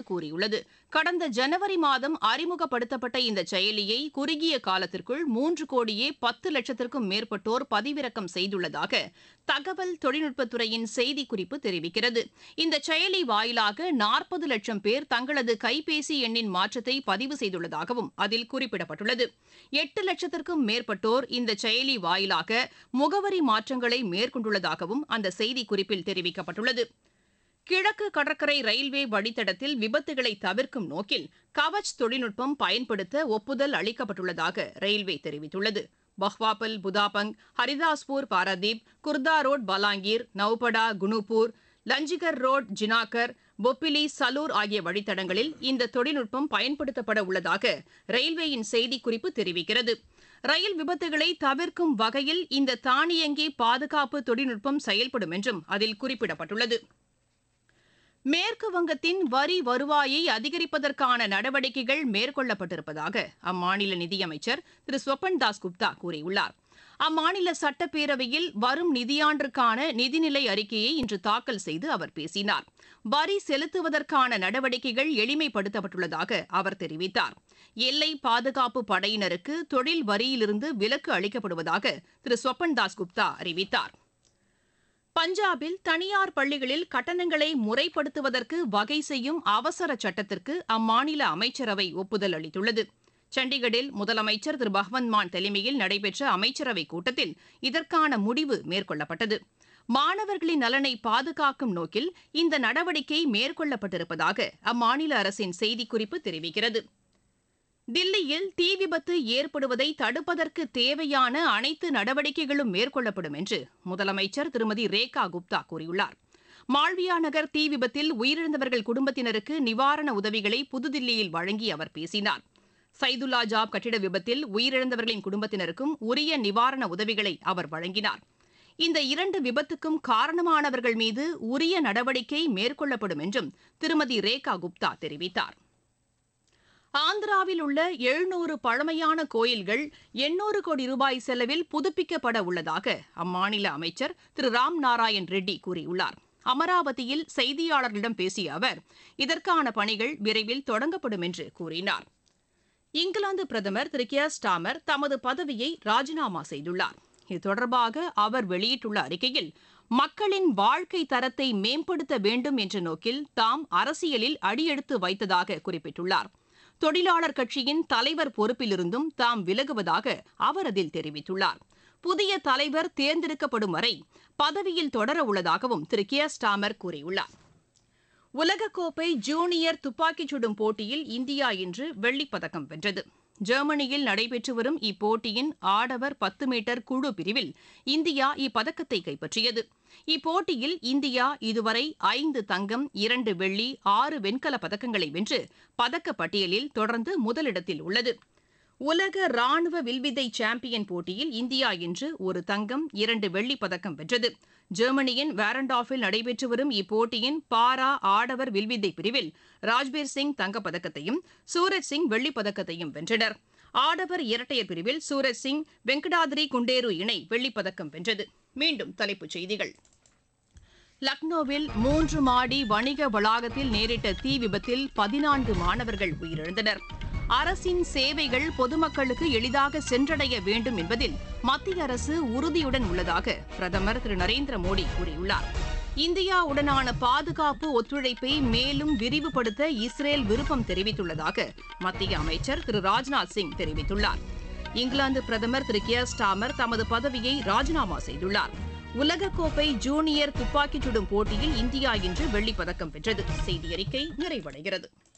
கூறியுள்ளது கடந்த ஜனவரி மாதம் அறிமுகப்படுத்தப்பட்ட இந்த செயலியை குறுகிய காலத்திற்குள் மூன்று கோடியே பத்து லட்சத்திற்கும் மேற்பட்டோர் பதிவிறக்கம் செய்துள்ளதாக தகவல் தொழில்நுட்பத்துறையின் செய்திக்குறிப்பு தெரிவிக்கிறது இந்த செயலி வாயிலாக நாற்பது லட்சம் பேர் தங்களது கைபேசி எண்ணின் மாற்றத்தை பதிவு செய்துள்ளதாகவும் அதில் குறிப்பிடப்பட்டுள்ளது எட்டு லட்சத்திற்கும் மேற்பட்டோர் இந்த செயலி வாயிலாக முகவரி மாற்றங்களை மேற்கொண்டுள்ளதாகவும் அந்த செய்திக்குறிப்பில் தெரிவிக்கப்பட்டுள்ளது கிழக்கு கடற்கரை ரயில்வே வழித்தடத்தில் விபத்துகளை தவிர்க்கும் நோக்கில் கவச் தொழில்நுட்பம் பயன்படுத்த ஒப்புதல் அளிக்கப்பட்டுள்ளதாக ரயில்வே தெரிவித்துள்ளது பஹ்வாபல் புதாபங் ஹரிதாஸ்பூர் பாராதீப் குர்தா ரோட் பலாங்கீர் நவ்படா குனுப்பூர் லஞ்சிகர் ரோட் ஜினாகர் பொப்பிலி சலூர் ஆகிய வழித்தடங்களில் இந்த தொழில்நுட்பம் பயன்படுத்தப்பட உள்ளதாக ரயில்வேயின் செய்திக்குறிப்பு தெரிவிக்கிறது ரயில் விபத்துகளை தவிர்க்கும் வகையில் இந்த தானியங்கி பாதுகாப்பு தொழில்நுட்பம் செயல்படும் என்றும் அதில் குறிப்பிடப்பட்டுள்ளது மேற்கு வங்கத்தின் வரி வருவாயை அதிகரிப்பதற்கான நடவடிக்கைகள் மேற்கொள்ளப்பட்டிருப்பதாக அம்மாநில நிதியமைச்சர் திரு ஸ்வபன் தாஸ் குப்தா கூறியுள்ளார் அம்மாநில சட்டப்பேரவையில் வரும் நிதியாண்டிற்கான நிதிநிலை அறிக்கையை இன்று தாக்கல் செய்து அவர் பேசினார் வரி செலுத்துவதற்கான நடவடிக்கைகள் எளிமைப்படுத்தப்பட்டுள்ளதாக அவர் தெரிவித்தார் எல்லை பாதுகாப்பு படையினருக்கு தொழில் வரியிலிருந்து விலக்கு அளிக்கப்படுவதாக திரு ஸ்வபன் தாஸ் குப்தா அறிவித்தார் பஞ்சாபில் தனியார் பள்ளிகளில் கட்டணங்களை முறைப்படுத்துவதற்கு வகை செய்யும் அவசர சட்டத்திற்கு அம்மாநில அமைச்சரவை ஒப்புதல் அளித்துள்ளது சண்டிகரில் முதலமைச்சர் திரு பகவந்த் மான் தலைமையில் நடைபெற்ற அமைச்சரவைக் கூட்டத்தில் இதற்கான முடிவு மேற்கொள்ளப்பட்டது மாணவர்களின் நலனை பாதுகாக்கும் நோக்கில் இந்த நடவடிக்கை மேற்கொள்ளப்பட்டிருப்பதாக அம்மாநில அரசின் செய்திக்குறிப்பு தெரிவிக்கிறது தில்லியில் தீ விபத்து ஏற்படுவதை தடுப்பதற்கு தேவையான அனைத்து நடவடிக்கைகளும் மேற்கொள்ளப்படும் என்று முதலமைச்சர் திருமதி ரேகா குப்தா கூறியுள்ளார் மாள்வியா நகர் தீ விபத்தில் உயிரிழந்தவர்கள் குடும்பத்தினருக்கு நிவாரண உதவிகளை புதுதில்லியில் வழங்கி அவர் பேசினார் சைதுல்லா ஜாப் கட்டிட விபத்தில் உயிரிழந்தவர்களின் குடும்பத்தினருக்கும் உரிய நிவாரண உதவிகளை அவர் வழங்கினார் இந்த இரண்டு விபத்துக்கும் காரணமானவர்கள் மீது உரிய நடவடிக்கை மேற்கொள்ளப்படும் என்றும் திருமதி ரேகா குப்தா தெரிவித்தார் ஆந்திராவில் உள்ள எழுநூறு பழமையான கோயில்கள் எண்ணூறு கோடி ரூபாய் செலவில் புதுப்பிக்கப்பட உள்ளதாக அம்மாநில அமைச்சர் திரு ராம் நாராயண் ரெட்டி கூறியுள்ளார் அமராவதியில் செய்தியாளர்களிடம் பேசிய அவர் இதற்கான பணிகள் விரைவில் தொடங்கப்படும் என்று கூறினார் இங்கிலாந்து பிரதமர் திரு கியர் ஸ்டாமர் தமது பதவியை ராஜினாமா செய்துள்ளார் இது தொடர்பாக அவர் வெளியிட்டுள்ள அறிக்கையில் மக்களின் வாழ்க்கை தரத்தை மேம்படுத்த வேண்டும் என்ற நோக்கில் தாம் அரசியலில் அடியெடுத்து வைத்ததாக குறிப்பிட்டுள்ளார் தொழிலாளர் கட்சியின் தலைவர் பொறுப்பிலிருந்தும் தாம் விலகுவதாக அவர் அதில் தெரிவித்துள்ளார் புதிய தலைவர் தேர்ந்தெடுக்கப்படும் வரை பதவியில் தொடர உள்ளதாகவும் திரு கியர் ஸ்டாமர் கூறியுள்ளார் உலகக்கோப்பை ஜூனியர் துப்பாக்கிச் சுடும் போட்டியில் இந்தியா இன்று வெள்ளிப்பதக்கம் வென்றது ஜெர்மனியில் நடைபெற்று வரும் இப்போட்டியின் ஆடவர் பத்து மீட்டர் குழு பிரிவில் இந்தியா இப்பதக்கத்தை கைப்பற்றியது இப்போட்டியில் இந்தியா இதுவரை ஐந்து தங்கம் இரண்டு வெள்ளி ஆறு வெண்கலப் பதக்கங்களை வென்று பதக்கப் பட்டியலில் தொடர்ந்து முதலிடத்தில் உள்ளது உலக ராணுவ வில்வித்தை சாம்பியன் போட்டியில் இந்தியா இன்று ஒரு தங்கம் இரண்டு வெள்ளிப் பதக்கம் வென்றது ஜெர்மனியின் வேரண்டாஃபில் நடைபெற்று வரும் இப்போட்டியின் பாரா ஆடவர் வில்வித்தை பிரிவில் ராஜ்பீர் சிங் தங்கப்பதக்கத்தையும் சூரஜ் சிங் வெள்ளிப் பதக்கத்தையும் வென்றனர் ஆடவர் இரட்டையர் பிரிவில் சூரஜ் சிங் வெங்கடாதிரி குண்டேரு இணை வெள்ளிப் பதக்கம் வென்றது மீண்டும் தலைப்புச் செய்திகள் லக்னோவில் மூன்று மாடி வணிக வளாகத்தில் நேரிட்ட தீ விபத்தில் பதினான்கு மாணவர்கள் உயிரிழந்தனர் அரசின் சேவைகள் பொதுமக்களுக்கு எளிதாக சென்றடைய வேண்டும் என்பதில் மத்திய அரசு உறுதியுடன் உள்ளதாக பிரதமர் திரு நரேந்திர மோடி கூறியுள்ளார் இந்தியாவுடனான பாதுகாப்பு ஒத்துழைப்பை மேலும் விரிவுபடுத்த இஸ்ரேல் விருப்பம் தெரிவித்துள்ளதாக மத்திய அமைச்சர் திரு ராஜ்நாத் சிங் தெரிவித்துள்ளார் இங்கிலாந்து பிரதமர் திரு கியர் ஸ்டாமர் தமது பதவியை ராஜினாமா செய்துள்ளார் உலகக்கோப்பை ஜூனியர் துப்பாக்கிச் சுடும் போட்டியில் இந்தியா இன்று வெள்ளிப் பதக்கம் வென்றது செய்தி அறிக்கை நிறைவடைகிறது